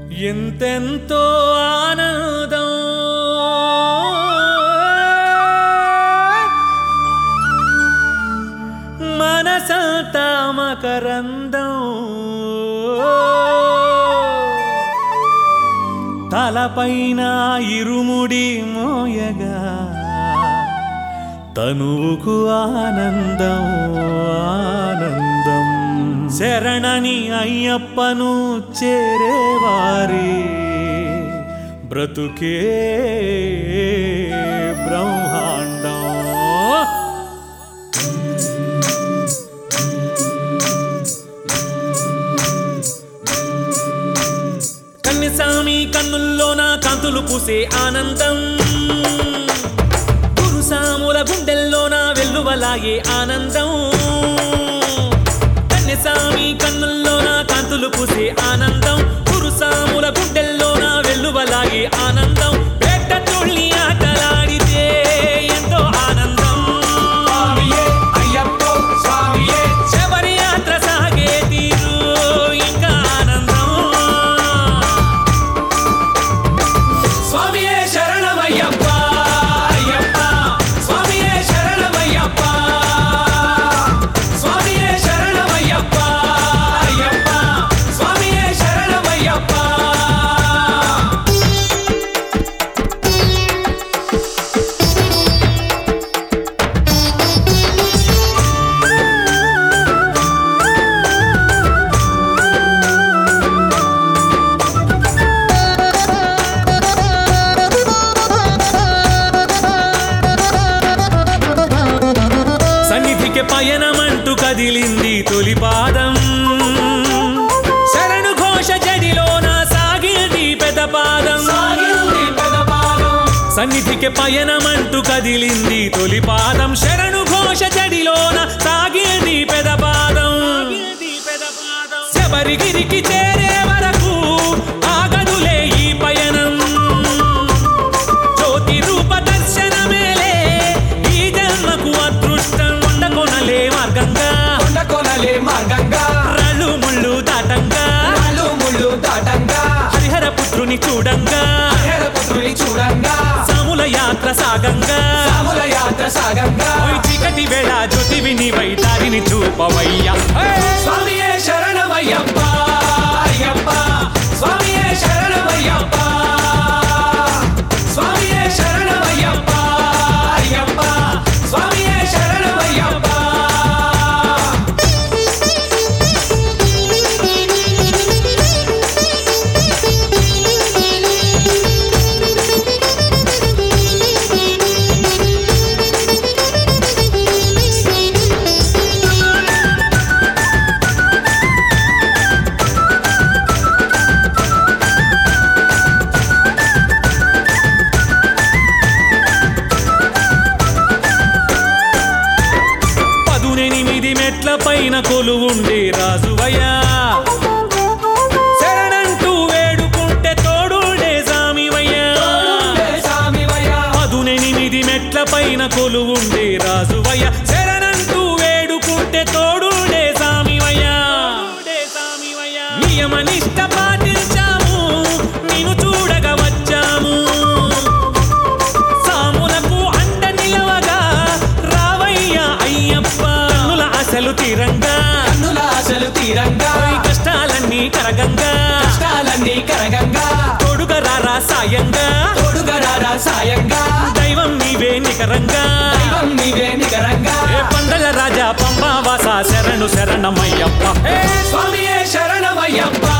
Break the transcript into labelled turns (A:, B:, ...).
A: ఎంతెంతో ఆనందం మనసంతా మకరందం తలపైన ఇరుముడి మోయగా తనువుకు ఆనందం ఆనందం శరణని అయ్యప్పను చేరేవారి బ్రతుకే బ్రహ్మాండం కన్నిసామి కన్నుల్లోన కాంతులు పూసే ఆనందం గురుసాముల గుండెల్లోన వెల్లువలాగే ఆనందం కన్నిసామి కన్నుల్లోన కాంతులు పూసే ఆనందం గురుసాముల గుండెల్లోన వెల్లువలాగే ఆనందం పేట తుళ్ళి ఆటలాడితే ఎంతో ఆనందం
B: స్వామియే అయ్యప్పో స్వామియే
A: శబరి యాత్ర సాగే తీరు ఇంకా ఆనందం
B: స్వామియే శరణమయ్యప్ప అయ్యప్ప స్వామియే శరణమయ్యప్ప స్వామియే శరణమయ్యప్ప అయ్యప్ప స్వామియే శరణమయ్యప్ప
A: సన్నిధికి పయనమంటూ కదిలింది తొలి పాదం శరణు ఘోష జడిలోన సాగింది పెద పాదం
B: సాగింది పెదపాదం
A: సన్నిధికి పయనమంటూ కదిలింది తొలి పాదం శరణు ఘోష జడిలోన సాగింది పెద పాదం శబరిగిరికి చేరే వరకు ఆగదులే ఈ పయనం జ్యోతి రూప దర్శనమేలే ఈ జన్మకు అదృష్టం ఉండకొనలే మార్గంగా
B: కొండ కొనలే మార్గంగా
A: రాళ్ళు ముళ్ళు దాటంగా
B: రాళ్ళు ముళ్ళు దాటంగా
A: హరిహర పుత్రుని చూడంగా
B: హేరపుత్రుని చూడంగా
A: సాముల యాత్ర సాగంగా
B: రాముల యాత్ర సాగంగా
A: ఓయ్ చీకటి వేళ జ్యోతివి నీవై దారిని చూపవయ్యా హే!
B: స్వామియే శరణమయ్యప్ప అయ్యప్ప స్వామియే శరణమయ్యప్ప స్వామియే శరణమయ్యప్ప అయ్యప్ప స్వామియే శరణమయ్యప్ప
A: పదునెనిమిది మెట్ల పైన కొలువుండే రాజువయ్యా శరణంటూ వేడుకుంటే తోడుండే సామివయ్యా
B: స్వామివయ్యా
A: పదునెనిమిది మెట్ల పైన కొలువుండే రాజువయ్య శరణంటూ వేడుకుంటే తోడుండే సామివయ్యా నియమ నిష్ట పాటించాము నిన్ను చూడగా వచ్చాము సాములకు అండ నిలవగా రావయ్య అయ్యప్ప కన్నుల ఆశలు తీరంగా
B: కన్నుల ఆశలు తీరంగా
A: ఈ కష్టాలన్నీ కరగంగా
B: కష్టాలన్నీ కరగంగా
A: తోడుగా రారా సాయంగా
B: తోడుగరారా సాయంగా
A: దైవం నీవే నికరంగా
B: దైవం నీవే నికరంగా
A: ఏ పండల రాజా పంబావాస శరణు శరణమయ్యప్ప హే!
B: స్వామియే శరణమయ్యప్ప